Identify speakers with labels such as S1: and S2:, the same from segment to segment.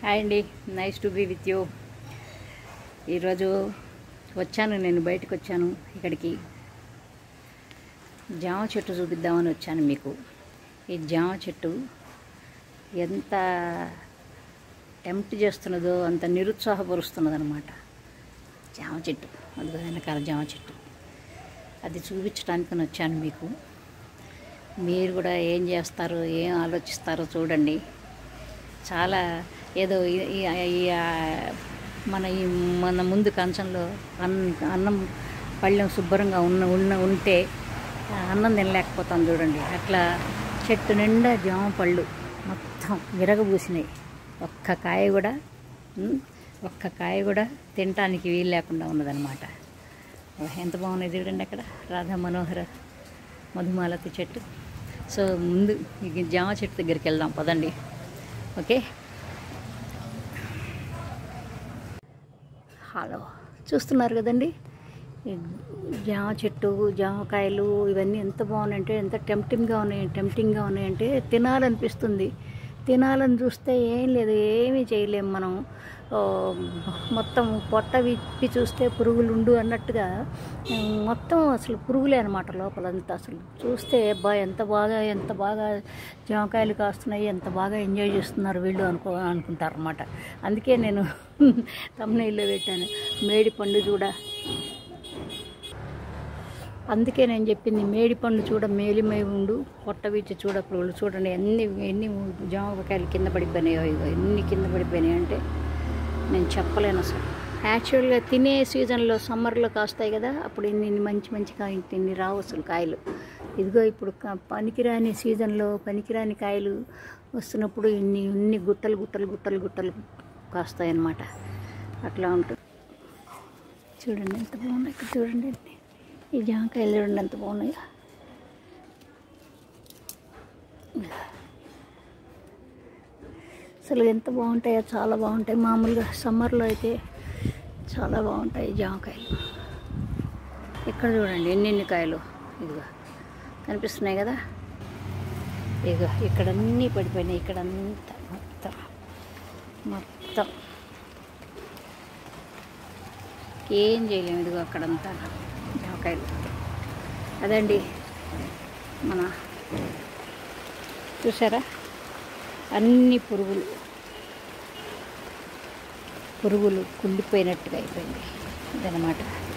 S1: hi అండి nice to be with you ఈరోజు వచ్చాను నేను బయటకు వచ్చాను ఇక్కడికి జామ చెట్టు చూపిద్దామని వచ్చాను మీకు ఈ జామ చెట్టు ఎంత టెంప్ట్ చేస్తున్నదో అంత నిరుత్సాహపరుస్తున్నది అనమాట జామ చెట్టు అది వెనకాల జామ చెట్టు అది చూపించడానికి వచ్చాను మీకు మీరు కూడా ఏం చేస్తారో ఏం ఆలోచిస్తారో చూడండి చాలా ఏదో ఈ- ఈ- ఈ ఆ, మన ఈ మన ముందు కంచంలో అన్ అన్నం పళ్ళెం శుభ్రంగా ఉన్న ఉన్న ఉంటే ఆ అన్నం తినలేకపోతాం చూడండి అట్లా చెట్టు నిండా జామ పళ్ళు మొత్తం విరగబూసినాయి ఒక్క కాయ కూడా ఉమ్, ఒక్క కాయ కూడా తినటానికి వీలు లేకుండా ఉన్నదనమాట ఎంత బాగున్నాయి చూడండి అక్కడ రాధా మనోహర మధుమాలతి చెట్టు సో ముందు ఈ జామ చెట్టు దగ్గరికి వెళ్దాం పదండి ఓకే హలో చూస్తున్నారు కదండి ఈ జామ చెట్టు జామకాయలు ఇవన్నీ ఎంత బాగున్నాయంటే ఎంత టెంప్టింగ్గా ఉన్నాయి టెంప్టింగ్గా ఉన్నాయంటే తినాలనిపిస్తుంది తినాలని చూస్తే ఏం లేదు ఏమీ చేయలేం మనం ఓ, మొత్తం పొట్ట విప్పి చూస్తే పురుగులు ఉండు అన్నట్టుగా ఉమ్, మొత్తం అసలు పురుగులే అనమాట లోపలంతా అసలు చూస్తే బా ఎంత బాగా ఎంత బాగా జామకాయలు కాస్తున్నాయి ఎంత బాగా ఎంజాయ్ చేస్తున్నారు వీళ్ళు అనుకో అనుకుంటారు అనమాట అందుకే నేను తమ్నైల్లో పెట్టాను మేడి పండు చూడ అందుకే నేను చెప్పింది మేడి పండు చూడ మేలిమై ఉండు పొట్ట వీచి చూడ పురుగులు చూడండి ఎన్ని ఎన్ని జామకాయలు కింద పడిపోయినాయో ఇగో ఎన్ని కింద పడిపోయినాయి అంటే నేను చెప్పలేను అసలు యాక్చువల్గా తినే సీజన్లో సమ్మర్లో కాస్తాయి కదా అప్పుడు ఇన్ని ఇన్ని మంచి మంచి కాయ ఇన్ని రావు అసలు కాయలు ఇదిగో ఇప్పుడు క- పనికిరాని సీజన్లో పనికిరాని కాయలు వస్తున్నప్పుడు ఇన్ని ఇన్ని గుట్టలు గుట్టలు గుట్టలు గుట్టలు కాస్తాయి అన్నమాట అట్లా ఉంటుంది చూడండి ఎంత బాగున్నాయి ఇక్కడ చూడండి ఈ జామకాయలు చూడండి ఎంత బాగున్నాయో అసలు ఎంత బాగుంటాయో చాలా బాగుంటాయి మామూలుగా సమ్మర్లో అయితే చాలా బాగుంటాయి జామకాయలు ఇక్కడ చూడండి ఎన్నెన్ని కాయలు ఇదిగో కనిపిస్తున్నాయి కదా ఇదిగో ఇక్కడ అన్నీ పడిపోయినాయి ఇక్కడ అంతా మొత్తం మొత్తం ఏం చేయలేము ఇదిగో అక్కడంతా జామకాయలు అదండి మన చూసారా అన్ని పురుగులు పురుగులు కుళ్ళిపోయినట్టుగా అయిపోయింది ఇదనమాట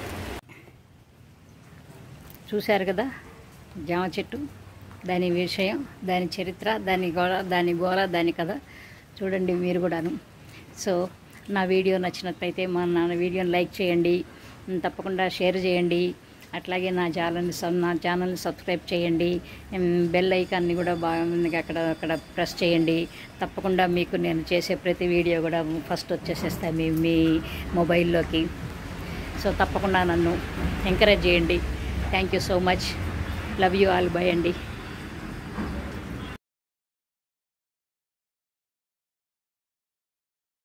S1: చూశారు కదా జామ చెట్టు దాని విషయం దాని చరిత్ర దాని గోళ దాని గోళ దాని కథ చూడండి మీరు కూడాను సో నా వీడియో నచ్చినట్లయితే మా నా వీడియోని లైక్ చేయండి ఉమ్, తప్పకుండా షేర్ చేయండి అట్లాగే నా ఛానల్ని సబ్- నా ఛానల్ని సబ్స్క్రైబ్ చేయండి ఉమ్, బెల్ ఐకాన్ని కూడా బాగా అక్కడ అక్కడ ప్రెస్ చేయండి తప్పకుండా మీకు నేను చేసే ప్రతి వీడియో కూడా ఫస్ట్ వచ్చేసేస్తాయి మీ మీ మొబైల్లోకి సో తప్పకుండా నన్ను ఎంకరేజ్ చేయండి thank you so much love you all bye అండి